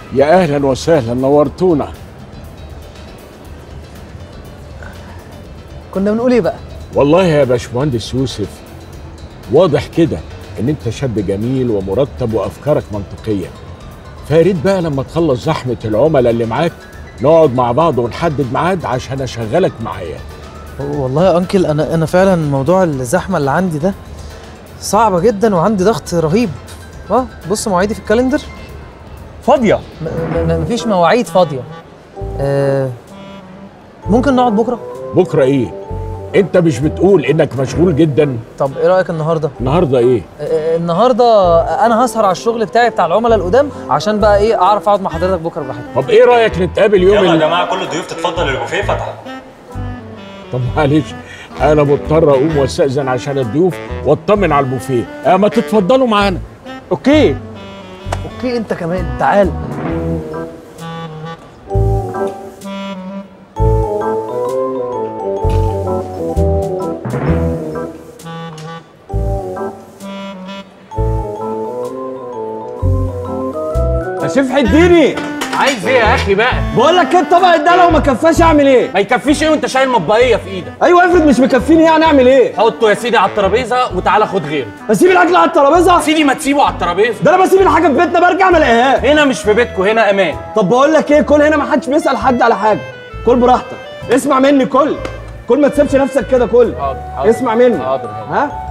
يا اهلا وسهلا نورتونا كنا بنقول ايه بقى والله يا باشمهندس يوسف واضح كده ان انت شاب جميل ومرتب وافكارك منطقيه فياريت بقى لما تخلص زحمه العملاء اللي معاك نقعد مع بعض ونحدد ميعاد عشان اشغلك معايا والله يا انكل انا انا فعلا موضوع الزحمه اللي عندي ده صعبه جدا وعندي ضغط رهيب اه بص مواعيدي في الكالندر فاضيه م- م- مفيش مواعيد فاضيه آه ممكن نقعد بكره بكره ايه انت مش بتقول انك مشغول جدا طب ايه رايك النهارده النهارده ايه آه النهارده انا هسهر على الشغل بتاعي بتاع العملاء القدام عشان بقى ايه اعرف اقعد مع حضرتك بكره براحتي طب ايه رايك نتقابل يوم يلا يا ال- جماعه كل الضيوف تتفضل البوفيه فتح طب معلش انا مضطر اقوم واستاذن عشان الضيوف واطمن على البوفيه آه ما تتفضلوا معانا اوكي اوكي انت كمان تعال يا شيف حديني عايز ايه يا اخي بقى بقول لك ايه الطبق ده لو ما كفاش اعمل ايه ما يكفيش ايه وانت شايل مطبقيه في ايدك ايوه افرض مش مكفيني يعني اعمل ايه حطه يا سيدي على الترابيزه وتعالى خد غيره اسيب الاكل على الترابيزه سيدي ما تسيبه على الترابيزه ده انا بسيب الحاجه في بيتنا برجع ما الاقيهاش هنا مش في بيتكم هنا امان طب بقول لك ايه كل هنا ما حدش بيسال حد على حاجه كل براحتك اسمع مني كل كل ما تسيبش نفسك كده كل حاضر، حاضر. اسمع مني حاضر، ها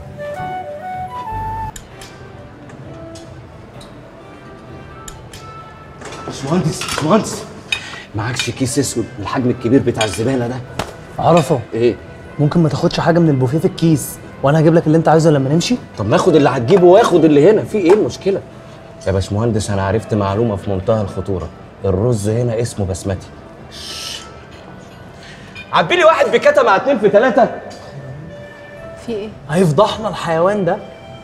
باشمهندس باشمهندس معكش كيس اسود بالحجم الكبير بتاع الزباله ده عرفه ايه ممكن ما تاخدش حاجه من البوفيه في الكيس وانا هجيب لك اللي انت عايزه لما نمشي طب ناخد اللي هتجيبه واخد اللي هنا في ايه المشكله يا باشمهندس انا عرفت معلومه في منتهى الخطوره الرز هنا اسمه بسمتي عبي لي واحد بكتا مع اتنين في ثلاثه في ايه؟ هيفضحنا الحيوان ده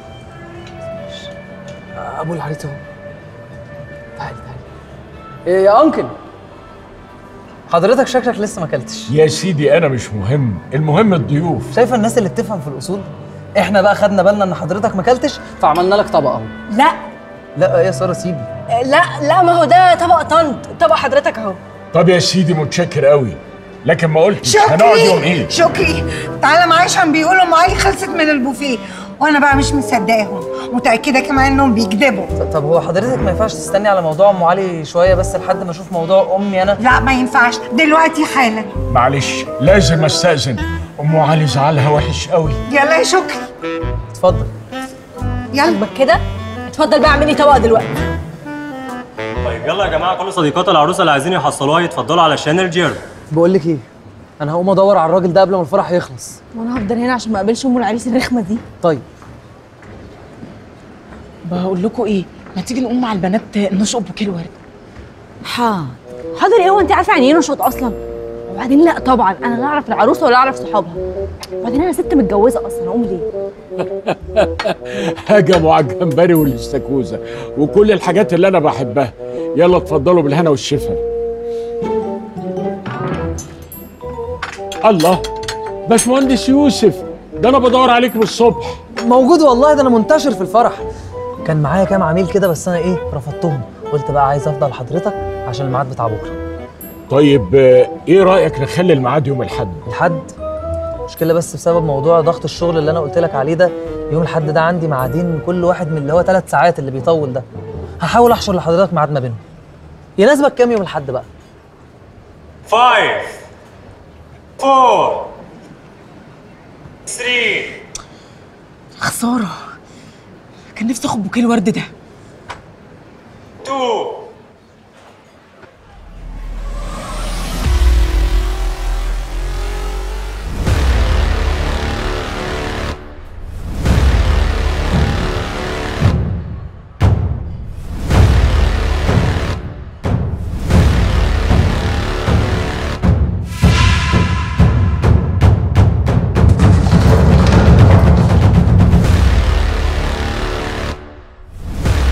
ابو العريس اهو تعالي تعالي إيه يا انكل حضرتك شكلك لسه ما اكلتش يا سيدي انا مش مهم المهم الضيوف شايفه الناس اللي بتفهم في الاصول احنا بقى خدنا بالنا ان حضرتك ما اكلتش فعملنا لك طبق اهو لا لا يا ساره سيدي لا لا ما هو ده طبق طنط طبق حضرتك اهو طب يا سيدي متشكر قوي لكن ما قلتش هنقعد يوم ايه شكري تعالى معايا عشان بيقولوا ام علي خلصت من البوفيه وانا بقى مش مصدقاهم متاكده كمان انهم بيكذبوا طب هو حضرتك ما ينفعش تستني على موضوع ام علي شويه بس لحد ما اشوف موضوع امي انا لا ما ينفعش دلوقتي حالا معلش لازم استاذن ام علي زعلها وحش قوي يلا يا شكري اتفضل يلا كده اتفضل بقى اعملي طبق دلوقتي طيب يلا يا جماعه كل صديقات العروسه اللي عايزين يحصلوها يتفضلوا على شانل جيرد بقول لك ايه انا هقوم ادور على الراجل ده قبل ما الفرح يخلص وانا هفضل هنا عشان ما اقابلش ام العريس الرخمه دي طيب بقول لكم ايه ما تيجي نقوم مع البنات نشقط بوكيه الورد حاضر حاضر ايه هو انت عارفه يعني ايه نشط اصلا وبعدين لا طبعا انا لا اعرف العروسه ولا اعرف صحابها وبعدين انا ست متجوزه اصلا اقوم ليه هجموا على الجمبري والاستاكوزا وكل الحاجات اللي انا بحبها يلا اتفضلوا بالهنا والشفا الله باشمهندس يوسف ده انا بدور عليك من الصبح موجود والله ده انا منتشر في الفرح كان معايا كام عميل كده بس انا ايه رفضتهم قلت بقى عايز افضل حضرتك عشان الميعاد بتاع بكره طيب آه، ايه رايك نخلي الميعاد يوم الاحد الحد مشكلة بس بسبب موضوع ضغط الشغل اللي انا قلت لك عليه ده يوم الحد ده عندي ميعادين كل واحد من اللي هو ثلاث ساعات اللي بيطول ده هحاول احشر لحضرتك ميعاد ما بينهم يناسبك كام يوم الحد بقى 5 4 3 خساره كان نفسي اخد بوكيه الورد ده 2 اه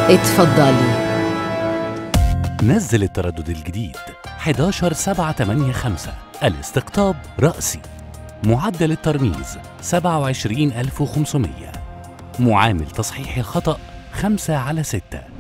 اتفضلي نزل التردد الجديد 11785 الاستقطاب رأسي معدل الترميز 27500 معامل تصحيح الخطأ 5 على 6